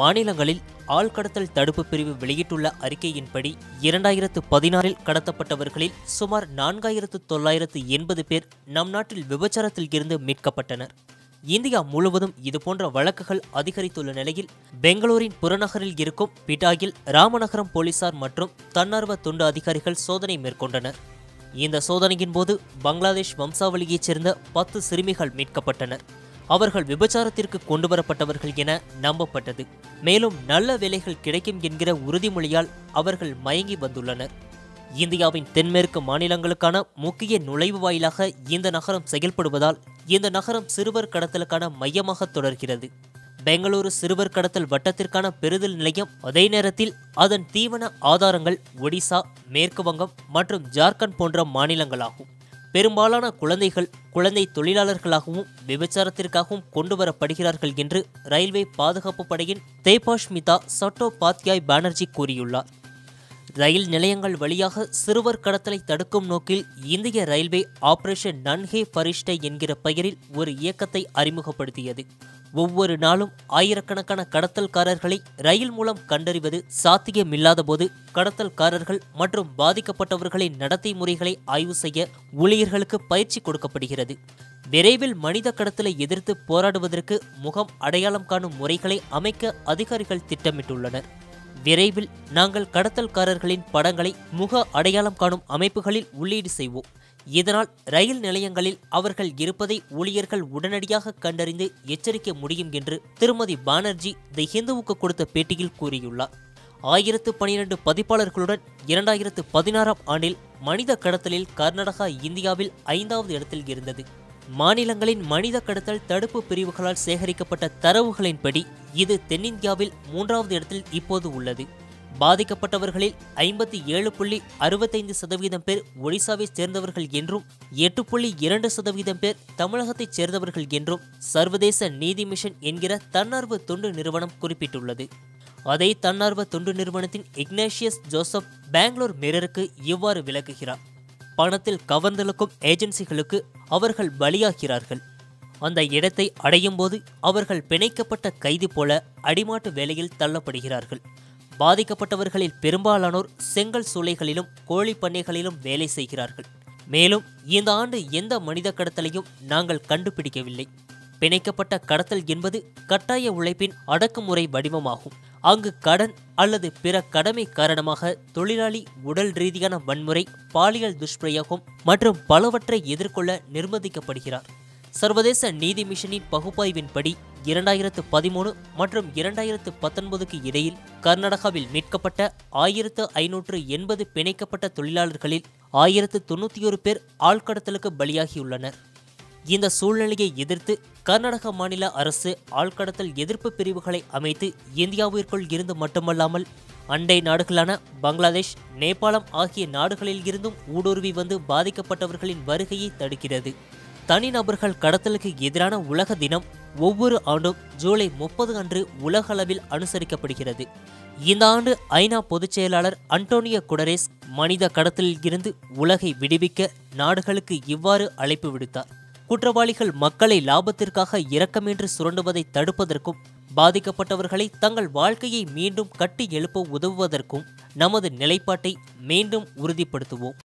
மாநிலங்களில் ஆள்கடத்தல் தடுப்பு பிரிவு வெளியிட்டுள்ள அறிக்கையின்படி இரண்டாயிரத்து பதினாறில் கடத்தப்பட்டவர்களில் சுமார் நான்காயிரத்து தொள்ளாயிரத்து எண்பது பேர் நம் நாட்டில் விபச்சாரத்தில் இருந்து மீட்கப்பட்டனர் இந்தியா முழுவதும் இதுபோன்ற வழக்குகள் அதிகரித்துள்ள நிலையில் பெங்களூரின் புறநகரில் இருக்கும் பிட்டாயில் ராமநகரம் போலீசார் மற்றும் தன்னார்வ தொண்டு அதிகாரிகள் சோதனை மேற்கொண்டனர் இந்த சோதனையின் போது பங்களாதேஷ் வம்சாவளியைச் சேர்ந்த பத்து சிறுமிகள் மீட்கப்பட்டனர் அவர்கள் விபச்சாரத்திற்கு கொண்டுவரப்பட்டவர்கள் என நம்பப்பட்டது மேலும் நல்ல வேலைகள் கிடைக்கும் என்கிற உறுதிமொழியால் அவர்கள் மயங்கி வந்துள்ளனர் இந்தியாவின் தென்மேற்கு மாநிலங்களுக்கான முக்கிய நுழைவு வாயிலாக இந்த நகரம் செயல்படுவதால் இந்த நகரம் சிறுவர் கடத்தலுக்கான மையமாக தொடர்கிறது பெங்களூரு சிறுவர் கடத்தல் வட்டத்திற்கான பெறுதல் நிலையம் அதே நேரத்தில் அதன் தீவன ஆதாரங்கள் ஒடிசா மேற்கு வங்கம் மற்றும் ஜார்க்கண்ட் போன்ற மாநிலங்களாகும் பெரும்பாலான குழந்தைகள் குழந்தை தொழிலாளர்களாகவும் விபச்சாரத்திற்காகவும் கொண்டு வரப்படுகிறார்கள் என்று ரயில்வே பாதுகாப்பு படையின் தேபாஷ்மிதா சட்டோபாத்யாய் பானர்ஜி கூறியுள்ளார் ரயில் நிலையங்கள் வழியாக சிறுவர் கடத்தலை தடுக்கும் நோக்கில் இந்திய ரயில்வே ஆபரேஷன் நன்ஹே பரிஷ்டை என்கிற பெயரில் ஒரு இயக்கத்தை அறிமுகப்படுத்தியது ஒவ்வொரு நாளும் ஆயிரக்கணக்கான கடத்தல்காரர்களை ரயில் மூலம் கண்டறிவது சாத்தியமில்லாத போது கடத்தல்காரர்கள் மற்றும் பாதிக்கப்பட்டவர்களின் நடத்தை முறைகளை ஆய்வு செய்ய ஊழியர்களுக்கு பயிற்சி கொடுக்கப்படுகிறது விரைவில் மனித கடத்தலை எதிர்த்து போராடுவதற்கு முகம் அடையாளம் காணும் முறைகளை அமைக்க அதிகாரிகள் திட்டமிட்டுள்ளனர் விரைவில் நாங்கள் கடத்தல்காரர்களின் படங்களை முக அடையாளம் காணும் அமைப்புகளில் உள்ளீடு செய்வோம் இதனால் ரயில் நிலையங்களில் அவர்கள் இருப்பதை ஊழியர்கள் உடனடியாக கண்டறிந்து எச்சரிக்க முடியும் என்று திருமதி பானர்ஜி தி ஹிந்துவுக்கு கொடுத்த பேட்டியில் கூறியுள்ளார் ஆயிரத்து பனிரெண்டு பதிப்பாளர்களுடன் இரண்டாயிரத்து பதினாறாம் ஆண்டில் மனித கடத்தலில் கர்நாடகா இந்தியாவில் ஐந்தாவது இடத்தில் இருந்தது மாநிலங்களின் மனித கடத்தல் தடுப்பு பிரிவுகளால் சேகரிக்கப்பட்ட தரவுகளின்படி இது தென்னிந்தியாவில் மூன்றாவது இடத்தில் இப்போது உள்ளது பாதிக்கப்பட்டவர்களில் ஐம்பத்தி ஏழு புள்ளி அறுபத்தைந்து சதவீதம் பேர் ஒடிசாவைச் சேர்ந்தவர்கள் என்றும் எட்டு புள்ளி இரண்டு சதவீதம் பேர் தமிழகத்தைச் சேர்ந்தவர்கள் என்றும் சர்வதேச நீதி மிஷன் என்கிற தன்னார்வ தொண்டு நிறுவனம் குறிப்பிட்டுள்ளது அதே தன்னார்வ தொண்டு நிறுவனத்தின் இக்னேஷியஸ் ஜோசப் பெங்களூர் மிரருக்கு இவ்வாறு விளக்குகிறார் பணத்தில் கவர்ந்தெழுக்கும் ஏஜென்சிகளுக்கு அவர்கள் பலியாகிறார்கள் அந்த இடத்தை அடையும் போது அவர்கள் பிணைக்கப்பட்ட கைதி போல அடிமாட்டு வேலையில் தள்ளப்படுகிறார்கள் பாதிக்கப்பட்டவர்களில் பெரும்பாலானோர் செங்கல் சூளைகளிலும் கோழி பண்ணைகளிலும் வேலை செய்கிறார்கள் மேலும் இந்த ஆண்டு எந்த மனித கடத்தலையும் நாங்கள் கண்டுபிடிக்கவில்லை பிணைக்கப்பட்ட கடத்தல் என்பது கட்டாய உழைப்பின் அடக்குமுறை வடிவமாகும் அங்கு கடன் அல்லது பிற கடமை காரணமாக தொழிலாளி உடல் ரீதியான வன்முறை பாலியல் துஷ்பிரயோகம் மற்றும் பலவற்றை எதிர்கொள்ள நிர்பந்திக்கப்படுகிறார் சர்வதேச நீதி மிஷனின் பகுப்பாய்வின்படி இரண்டாயிரத்து பதிமூணு மற்றும் இரண்டாயிரத்து பத்தொன்பதுக்கு இடையில் கர்நாடகாவில் மீட்கப்பட்ட ஆயிரத்து ஐநூற்று எண்பது பிணைக்கப்பட்ட தொழிலாளர்களில் ஆயிரத்து தொண்ணூற்றி ஒரு பேர் ஆழ்கடத்தலுக்கு பலியாகியுள்ளனர் இந்த சூழ்நிலையை எதிர்த்து கர்நாடக மாநில அரசு ஆழ்கடத்தல் எதிர்ப்பு பிரிவுகளை அமைத்து இந்தியாவிற்குள் இருந்து மட்டுமல்லாமல் அண்டை நாடுகளான பங்களாதேஷ் நேபாளம் ஆகிய நாடுகளில் இருந்தும் ஊடுருவி வந்து பாதிக்கப்பட்டவர்களின் வருகையை தடுக்கிறது தனிநபர்கள் கடத்தலுக்கு எதிரான உலக தினம் ஒவ்வொரு ஆண்டும் ஜூலை முப்பது அன்று உலகளவில் அனுசரிக்கப்படுகிறது இந்த ஆண்டு ஐநா பொதுச் செயலாளர் அன்டோனியோ குடரேஸ் மனித கடத்தலில் இருந்து உலகை விடுவிக்க நாடுகளுக்கு இவ்வாறு அழைப்பு விடுத்தார் குற்றவாளிகள் மக்களை லாபத்திற்காக இரக்கமின்றி சுரண்டுவதை தடுப்பதற்கும் பாதிக்கப்பட்டவர்களை தங்கள் வாழ்க்கையை மீண்டும் கட்டி எழுப்ப உதவுவதற்கும் நமது நிலைப்பாட்டை மீண்டும் உறுதிப்படுத்துவோம்